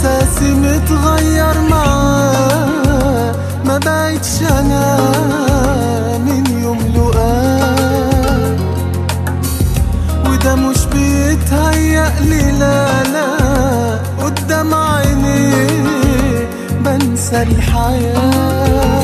احساسي متغير معاه ما بقتش انا من يوم لقاه وده مش بيتهيألي لا لا قدام عيني بنسى الحياه